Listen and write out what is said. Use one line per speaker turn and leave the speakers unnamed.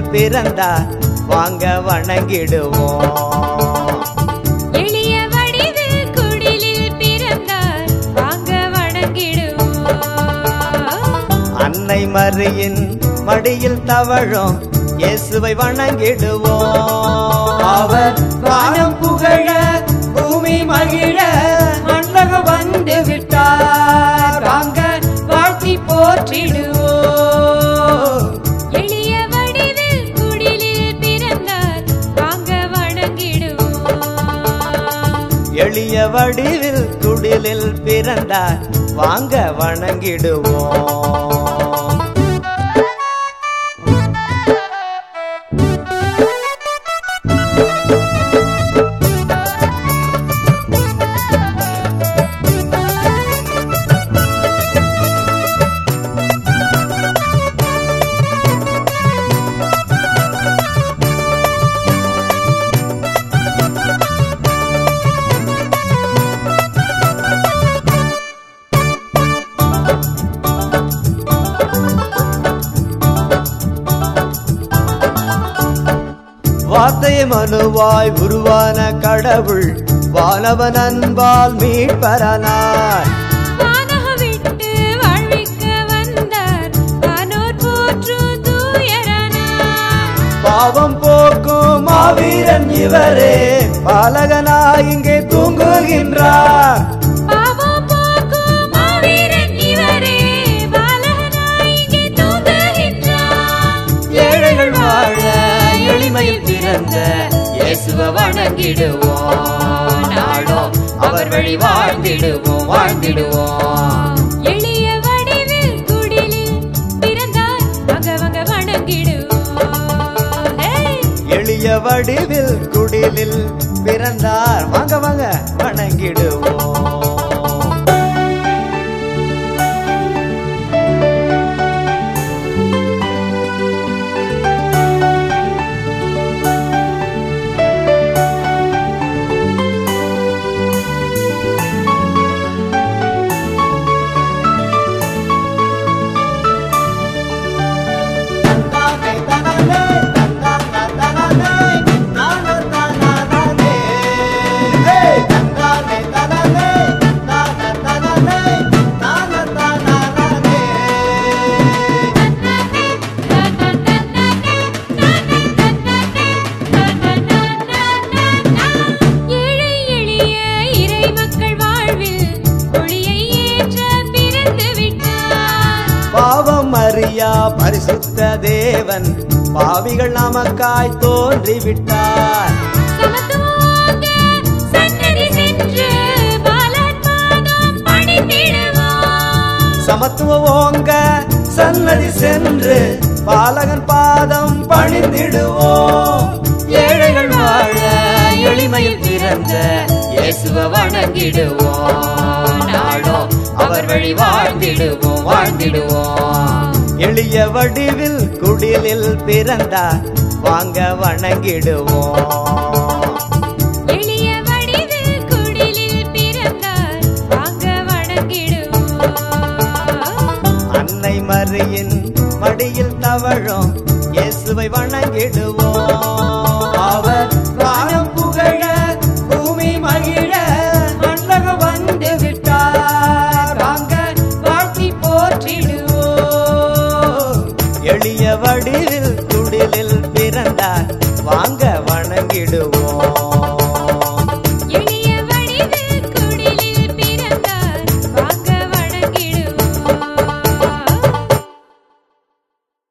பிறந்தார் வாங்க வணங்கிடுவோம்
எளிய வடிவில் குடிலில் பிறந்தார் வாங்க வணங்கிடுவோம்
அன்னை மரியின் மடியில் தவழும் இயேசுவை வணங்கிடுவோம்
அவர் வானம் புகழ பூமி மகிழ மண்டக வந்து விட்டார் வாங்க வாழ்த்தி போற்றிடுவோம்
எளிய வடிவில் குடிலில் பிறந்தார் வாங்க வணங்கிடுவோம்
எளிய வடிவில் குடிலில் பிறந்தார் வாங்க வணங்கிடுவோம் வார்த்தை மனுவாய் உருவான கடவுள் வானவன் அன்பால் மீட்பரனார்
வானக விட்டு வாழ்விக்க வந்தார் வானோர் போற்றும் தூயரனார்
பாவம் போக்கும் மாவீரன் இவரே பாலகனாய் இங்கே தூங்குகின்றார்
பாவம் போக்கும் மாவீரன் இவரே பாலகனாய் இங்கே தூங்குகின்றார்
ஏழைகள் வாழ எளிமையில் பிறந்த இயேசுவ வணங்கிடுவோம் நாளும் அவர் வழி வாழ்ந்திடுவோம் வாழ்ந்திடுவோம்
எளிய வடிவில் குடிலில் பிறந்தார் வாங்க வாங்க வணங்கிடுவோம் ஹே!
எளிய வடிவில் குடிலில் பிறந்தார் வாங்க வாங்க வணங்கிடுவோம்
ஏழை எளிய இறை மக்கள் வாழ்வில் ஒளியை ஏற்ற பிறந்து விட்டார்
பாவம் அறியா பரிசுத்த தேவன் பாவிகள் நமக்காய் தோன்றிவிட்டார்
சமத்துவமாக சன்னதி சென்று பாலன் பாதம் பணிந்திடுவோம்
சமத்துவ ஓங்க சன்னதி சென்று பாலகன் பாதம் பணிந்திடுவோம்
ஏழைகள் வாழ எளிமையில் பிறந்த இயேசுவ வணங்கிடுவோம் நாளும் அவர் வழி வாழ்ந்திடுவோம் வாழ்ந்திடுவோம்
எளிய வடிவில் குடிலில் பிறந்தார் வாங்க வணங்கிடுவோம்
எளிய வடிவில் குடிலில் பிறந்தார் வாங்க வணங்கிடுவோம்
அன்னை மரியின் மடியில் தவழும் இயேசுவை வணங்கிடுவோம்
அவர் வானம் புகழ பூமி மகிழ மண்டக வந்து விட்டார் வாங்க வாழ்த்தி போற்றிடுவோம்
எளிய வடிவில் குடிலில் பிறந்தார் வாங்க வணங்கிடுவோம்